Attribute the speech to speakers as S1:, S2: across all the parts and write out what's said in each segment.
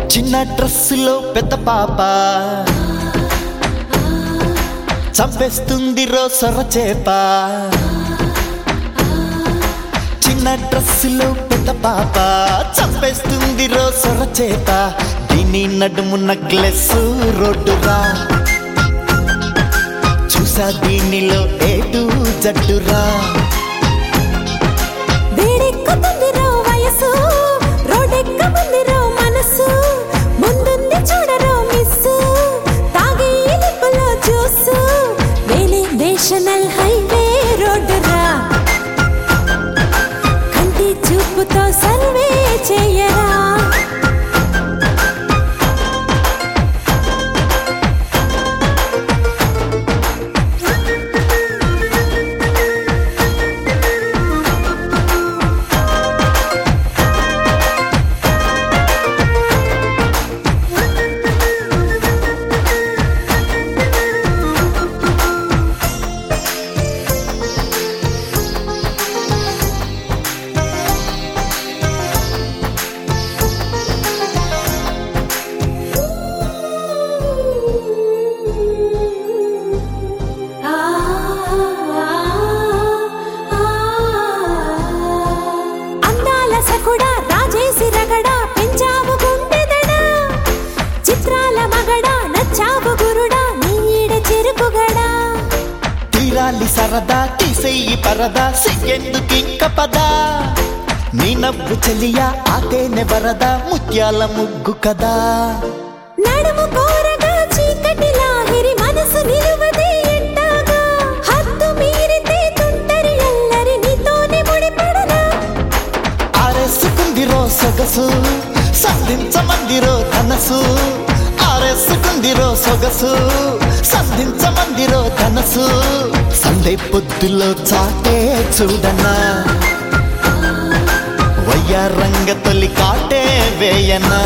S1: చిన్న డ్రెస్సులో పెద్ద పాప చంపేస్తుంది రో సొర చేప చిన్న డ్రెస్సులో పెద్ద పాప చంపేస్తుంది రో సొర చేప దీని నడుము నక్లెస్ రోడ్డురా చూసా దీనిలో ఏటు జడ్డురా
S2: వేడెక్కుతుందిరో వయసు రోడెక్కముందిరో మనసు ముందుంది చూడరో మిస్సు తాగే లిప్పులో జ్యూసు వేలే నేషనల్ హైవే రోడ్డురా కంటి చూపుతో సర్వే చేయరా అందాల సకుడా రాజేసి రగడా పెంచావు గుండెదడా చిత్రాల మగడా నచ్చావు గురుడా నీడ చెరుకుగడా
S1: తీరాలి సరదా తీసేయి పరదా సిగ్గెందుకు ఇంక పదా నీ నవ్వు చెలియా ఆతేనె వరదా ముత్యాల ముగ్గు కదా
S2: నడుము కోరగా చీకటి లాహిరి మనసు నిలువదే ఎంటాగా హద్దు మీరితే తుంటరి అల్లరి నీతోనే ముడిపడదా
S1: ఆరేసుకుందిరో సొగసు సంధించమందిరో ధనసు ఆరేసుకుందిరో సొగసు సంధించమందిరో ధనసు సందే పొద్దులో చాటే చూడనా వయ్యారంగ తొలి కాటే వేయనా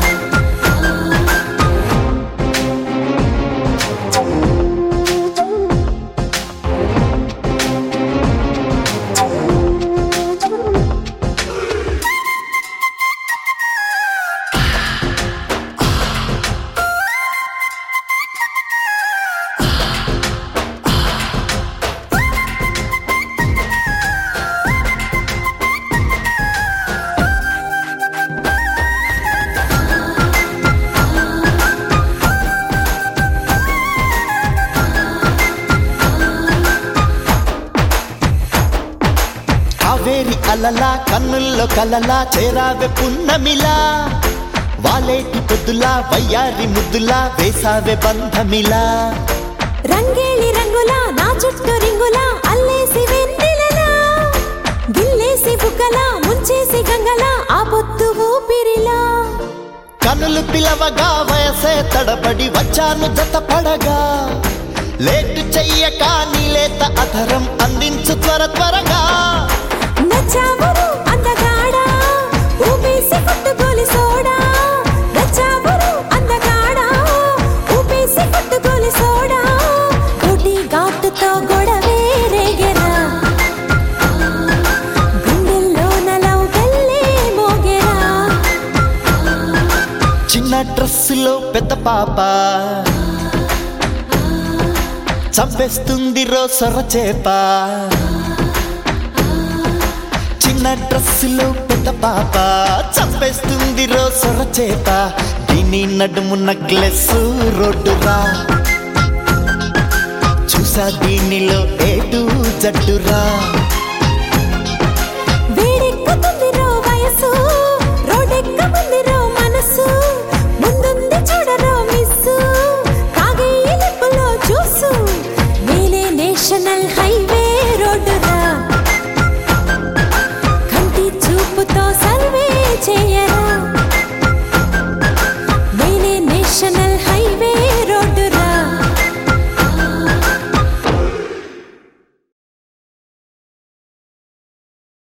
S1: కావేరి అలలా కన్నుల్లో కలలా చేరావె పున్నమిలా వాలేటి పొద్దులా వయ్యారి ముద్దులా వేసావె బంధమిలా
S2: రంగేళి రంగులా నా చుట్టూ రింగులా అల్లేసి వెన్నెలలా గిల్లేసి బుగ్గలా ముంచేసి గంగలా ఆ పొత్తు ఊపిరిలా
S1: కనులు పిలవగా వయసే తడబడి వచ్చాను జత పడగా లేటు చెయ్యక నీలేత అధరం అందించు త్వర త్వరగా
S2: నచ్చావురు అందగాడా ఊపేసి కొట్టుకోలి సోడా నచ్చావురు అందగాడా ఊపేసి కొట్టుకోలి సోడా కోటి ఘాటుతో గొడవే రేగెరా గుండెల్లో నలవు గల్లే మోగెరా
S1: చిన్న డ్రెస్సులో పెద్ద పాప చంపేస్తుంది రో సొర చేప చిన్న డ్రెస్సులో పెద్ద పాప చంపేస్తుంది రో సొర చేప దీని నడుము నక్లెస్ రోడ్డురా చూసా దీనిలో ఏటు జడ్డురా